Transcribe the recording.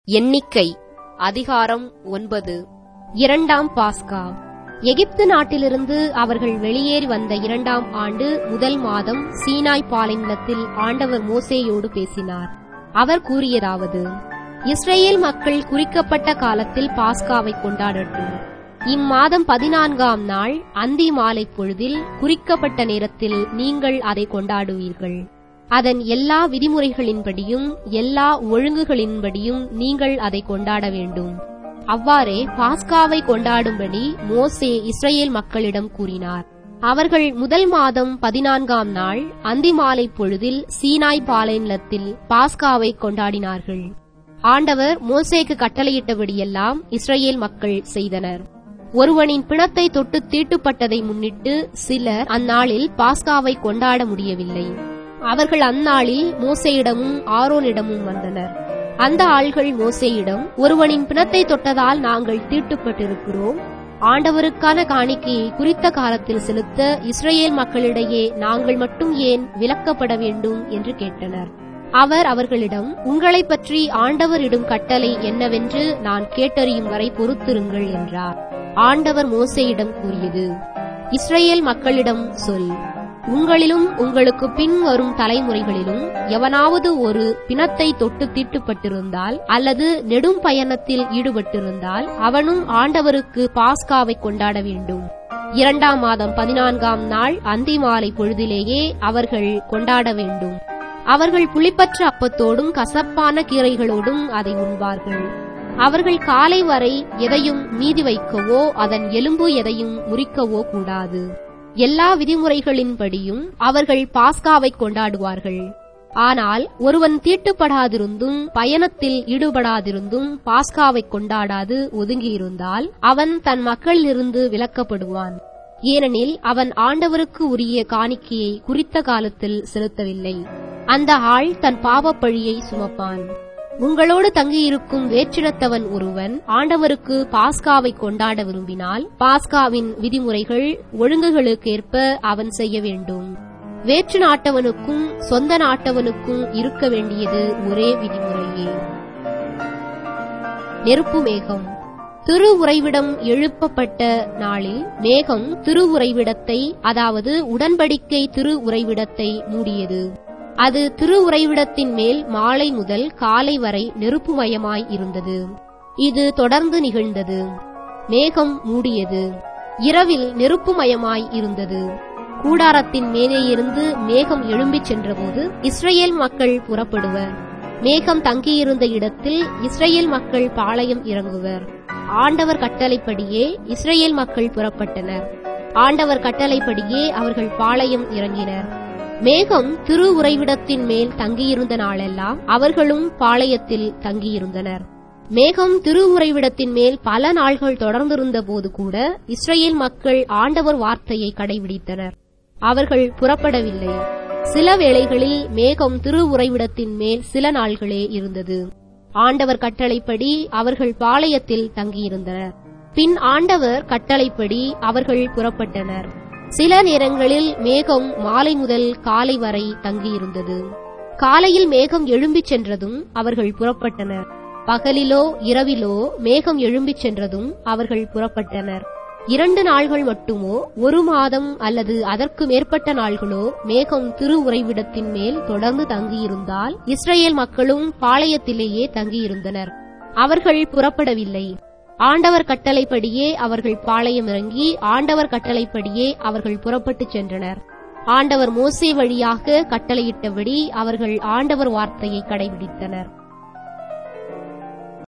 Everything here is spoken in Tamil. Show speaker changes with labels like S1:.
S1: எண்ணிக்கை அதிகாரம் ஒன்பது இரண்டாம் பாஸ்கா எகிப்து நாட்டிலிருந்து அவர்கள் வெளியேறி வந்த இரண்டாம் ஆண்டு முதல் மாதம் சீனாய் பாலைநிலத்தில் ஆண்டவர் மோசேயோடு பேசினார் அவர் கூறியதாவது இஸ்ரேல் மக்கள் குறிக்கப்பட்ட காலத்தில் பாஸ்காவை கொண்டாடட்டும் இம்மாதம் பதினான்காம் நாள் அந்தி மாலை பொழுதில் குறிக்கப்பட்ட நேரத்தில் நீங்கள் அதை கொண்டாடுவீர்கள் அதன் எல்லா விதிமுறைகளின்படியும் எல்லா ஒழுங்குகளின்படியும் நீங்கள் அதை கொண்டாட வேண்டும் அவ்வாறே பாஸ்காவை கொண்டாடும்படி மோசே இஸ்ரேல் மக்களிடம் கூறினார் அவர்கள் முதல் மாதம் பதினான்காம் நாள் அந்தி மாலை பொழுதில் சீனாய் பாலைநிலத்தில் பாஸ்காவை கொண்டாடினார்கள் ஆண்டவர் மோசேக்கு கட்டளையிட்டபடியெல்லாம் இஸ்ரேல் மக்கள் செய்தனர் ஒருவனின் பிணத்தை தொட்டு தீட்டுப்பட்டதை முன்னிட்டு சிலர் அந்நாளில் பாஸ்காவை கொண்டாட முடியவில்லை அவர்கள் அந்நாளில் மோசேயிடமும் ஆரோனிடமும் வந்தனர் அந்த ஆள்கள் மோசேயிடம் ஒருவனின் பிணத்தை தொட்டதால் நாங்கள் தீட்டுப்பட்டிருக்கிறோம் ஆண்டவருக்கான காணிக்கையை குறித்த காலத்தில் செலுத்த இஸ்ரேல் மக்களிடையே நாங்கள் மட்டும் ஏன் விலக்கப்பட வேண்டும் என்று கேட்டனர் அவர் அவர்களிடம் உங்களை பற்றி ஆண்டவர் இடும் கட்டளை என்னவென்று நான் கேட்டறியும் வரை பொறுத்திருங்கள் என்றார் ஆண்டவர் மோசேயிடம் கூறியது இஸ்ரேல் மக்களிடம் சொல் உங்களிலும் உங்களுக்கு பின் வரும் தலைமுறைகளிலும் எவனாவது ஒரு பிணத்தை தொட்டு தீட்டுப்பட்டிருந்தால் அல்லது நெடும் பயணத்தில் ஈடுபட்டிருந்தால் அவனும் ஆண்டவருக்கு பாஸ்காவை கொண்டாட வேண்டும் இரண்டாம் மாதம் பதினான்காம் நாள் அந்தி மாலை பொழுதிலேயே அவர்கள் கொண்டாட வேண்டும் அவர்கள் புளிப்பற்ற அப்பத்தோடும் கசப்பான கீரைகளோடும் அதை உண்பார்கள் அவர்கள் காலை வரை எதையும் மீதி வைக்கவோ அதன் எலும்பு எதையும் முறிக்கவோ கூடாது எல்லா விதிமுறைகளின்படியும் அவர்கள் பாஸ்காவை கொண்டாடுவார்கள் ஆனால் ஒருவன் தீட்டுப்படாதிருந்தும் பயணத்தில் ஈடுபடாதிருந்தும் பாஸ்காவை கொண்டாடாது ஒதுங்கியிருந்தால் அவன் தன் மக்களிலிருந்து விலக்கப்படுவான் ஏனெனில் அவன் ஆண்டவருக்கு உரிய காணிக்கையை குறித்த காலத்தில் செலுத்தவில்லை அந்த ஆள் தன் பாவப்பழியை சுமப்பான் உங்களோடு தங்கியிருக்கும் வேற்றினத்தவன் ஒருவன் ஆண்டவருக்கு பாஸ்காவை கொண்டாட விரும்பினால் பாஸ்காவின் விதிமுறைகள் ஒழுங்குகளுக்கேற்ப அவன் செய்ய வேண்டும் வேற்று நாட்டவனுக்கும் சொந்த நாட்டவனுக்கும் இருக்க வேண்டியது ஒரே விதிமுறையே நெருப்பு மேகம் திரு உறைவிடம் எழுப்பப்பட்ட நாளில் மேகம் திரு உறைவிடத்தை அதாவது உடன்படிக்கை திரு உறைவிடத்தை மூடியது அது திரு உறைவிடத்தின் மேல் மாலை முதல் காலை வரை நெருப்புமயமாய் இருந்தது இது தொடர்ந்து நிகழ்ந்தது மேகம் மூடியது இரவில் நெருப்புமயமாய் இருந்தது கூடாரத்தின் மேலேயிருந்து மேகம் எழும்பிச் சென்றபோது இஸ்ரேல் மக்கள் புறப்படுவர் மேகம் தங்கியிருந்த இடத்தில் இஸ்ரேல் மக்கள் பாளையம் இறங்குவர் ஆண்டவர் கட்டளைப்படியே இஸ்ரேல் மக்கள் புறப்பட்டனர் ஆண்டவர் கட்டளைப்படியே அவர்கள் பாளையம் இறங்கினர் மேகம் திரு உறைவிடத்தின் மேல் தங்கியிருந்த நாளெல்லாம் அவர்களும் பாளையத்தில் தங்கியிருந்தனர் மேகம் திரு உறைவிடத்தின் மேல் பல நாள்கள் தொடர்ந்திருந்த போது கூட இஸ்ரேல் மக்கள் ஆண்டவர் வார்த்தையை கடைபிடித்தனர் அவர்கள் புறப்படவில்லை சில வேளைகளில் மேகம் திரு உறைவிடத்தின் மேல் சில நாள்களே இருந்தது ஆண்டவர் கட்டளைப்படி அவர்கள் பாளையத்தில் தங்கியிருந்தனர் பின் ஆண்டவர் கட்டளைப்படி அவர்கள் புறப்பட்டனர் சில நேரங்களில் மேகம் மாலை முதல் காலை வரை தங்கியிருந்தது காலையில் மேகம் எழும்பிச் சென்றதும் அவர்கள் புறப்பட்டனர் பகலிலோ இரவிலோ மேகம் எழும்பிச் சென்றதும் அவர்கள் புறப்பட்டனர் இரண்டு நாள்கள் மட்டுமோ ஒரு மாதம் அல்லது அதற்கு மேற்பட்ட நாள்களோ மேகம் திரு உறைவிடத்தின் மேல் தொடர்ந்து தங்கியிருந்தால் இஸ்ரேல் மக்களும் பாளையத்திலேயே தங்கியிருந்தனர் அவர்கள் புறப்படவில்லை ஆண்டவர் கட்டளைப்படியே அவர்கள் பாளையம் இறங்கி ஆண்டவர் கட்டளைப்படியே அவர்கள் புறப்பட்டுச் சென்றனர் ஆண்டவர் மோசே வழியாக கட்டளையிட்டபடி அவர்கள் ஆண்டவர் வார்த்தையை கடைபிடித்தனர்